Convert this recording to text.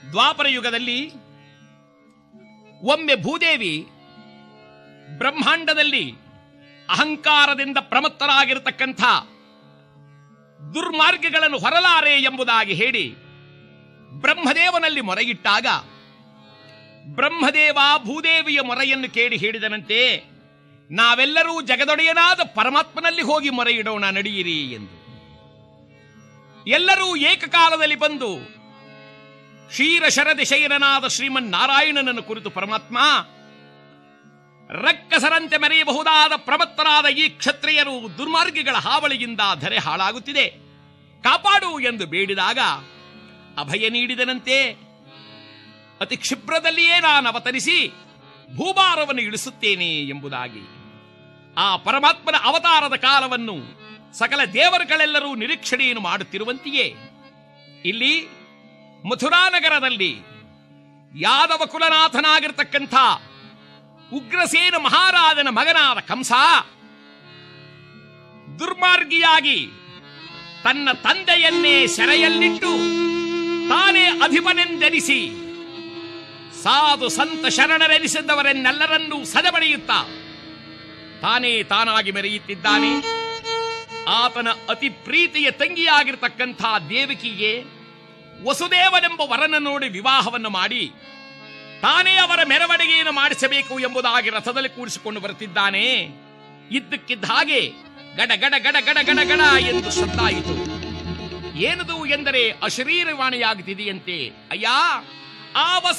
ದ್ವಾಪರ ಯುಗದಲ್ಲಿ ಒಮ್ಮೆ ಭೂದೇವಿ ಬ್ರಹ್ಮಾಂಡದಲ್ಲಿ ಅಹಂಕಾರದಿಂದ ಪ್ರಮತ್ತರಾಗಿರತಕ್ಕಂಥ ದುರ್ಮಾರ್ಗಗಳನ್ನು ಹೊರಲಾರೆ ಎಂಬುದಾಗಿ ಹೇಳಿ ಬ್ರಹ್ಮದೇವನಲ್ಲಿ ಮೊರೆಯಿಟ್ಟಾಗ ಬ್ರಹ್ಮದೇವ ಭೂದೇವಿಯ ಮೊರೆಯನ್ನು ಕೇಳಿ ಹೇಳಿದನಂತೆ ನಾವೆಲ್ಲರೂ ಜಗದೊಡೆಯನಾದ ಪರಮಾತ್ಮನಲ್ಲಿ ಹೋಗಿ ಮೊರೆ ಇಡೋಣ ನಡೆಯಿರಿ ಎಂದು ಎಲ್ಲರೂ ಏಕಕಾಲದಲ್ಲಿ ಬಂದು ಕ್ಷೀರಶರದಿ ಶಯನನಾದ ಶ್ರೀಮನ್ ನಾರಾಯಣನನ್ನು ಕುರಿತು ಪರಮಾತ್ಮ ರಕ್ಕಸರಂತೆ ಮೆರೆಯಬಹುದಾದ ಪ್ರಮತ್ತರಾದ ಈ ಕ್ಷತ್ರಿಯರು ದುರ್ಮಾರ್ಗಿಗಳ ಹಾವಳಿಯಿಂದ ಧರೆ ಹಾಳಾಗುತ್ತಿದೆ ಕಾಪಾಡು ಎಂದು ಬೇಡಿದಾಗ ಅಭಯ ನೀಡಿದನಂತೆ ಅತಿ ಕ್ಷಿಪ್ರದಲ್ಲಿಯೇ ನಾನು ಅವತರಿಸಿ ಭೂಭಾರವನ್ನು ಇಳಿಸುತ್ತೇನೆ ಎಂಬುದಾಗಿ ಆ ಪರಮಾತ್ಮನ ಅವತಾರದ ಕಾಲವನ್ನು ಸಕಲ ದೇವರುಗಳೆಲ್ಲರೂ ನಿರೀಕ್ಷಣೆಯನ್ನು ಮಾಡುತ್ತಿರುವಂತೆಯೇ ಇಲ್ಲಿ ಮಥುರಾನಗರದಲ್ಲಿ ಯಾದವ ಕುಲನಾಥನಾಗಿರ್ತಕ್ಕಂಥ ಉಗ್ರಸೇನ ಮಹಾರಾಜನ ಮಗನಾದ ಕಂಸ ದುರ್ಮಾರ್ಗಿಯಾಗಿ ತನ್ನ ತಂದೆಯನ್ನೇ ಸೆರೆಯಲ್ಲಿಟ್ಟು ತಾನೇ ಅಧಿಪನೆಂದೆನಿಸಿ ಸಾಧು ಸಂತ ಶರಣರೆನಿಸಿದವರನ್ನೆಲ್ಲರನ್ನೂ ಸದಬಡಿಯುತ್ತಾ ತಾನೇ ತಾನಾಗಿ ಮೆರೆಯುತ್ತಿದ್ದಾನೆ ಆತನ ಅತಿ ಪ್ರೀತಿಯ ತಂಗಿಯಾಗಿರ್ತಕ್ಕಂಥ ದೇವಕಿಗೆ ವಸುದೇವನೆಂಬ ವರನ ನೋಡಿ ವಿವಾಹವನ್ನು ಮಾಡಿ ತಾನೇ ಅವರ ಮೆರವಣಿಗೆಯನ್ನು ಮಾಡಿಸಬೇಕು ಎಂಬುದಾಗಿ ರಥದಲ್ಲಿ ಕೂಡಿಸಿಕೊಂಡು ಬರುತ್ತಿದ್ದಾನೆ ಇದ್ದಕ್ಕಿದ್ದ ಹಾಗೆ ಗಡ ಗಡ ಗಡ ಗಡ ಗಡ ಗಡ ಎಂದು ಶಬ್ದಾಯಿತು ಏನದು ಎಂದರೆ ಅಶರೀರವಾಣಿಯಾಗುತ್ತಿದೆಯಂತೆ ಅಯ್ಯ ಆ ವಸು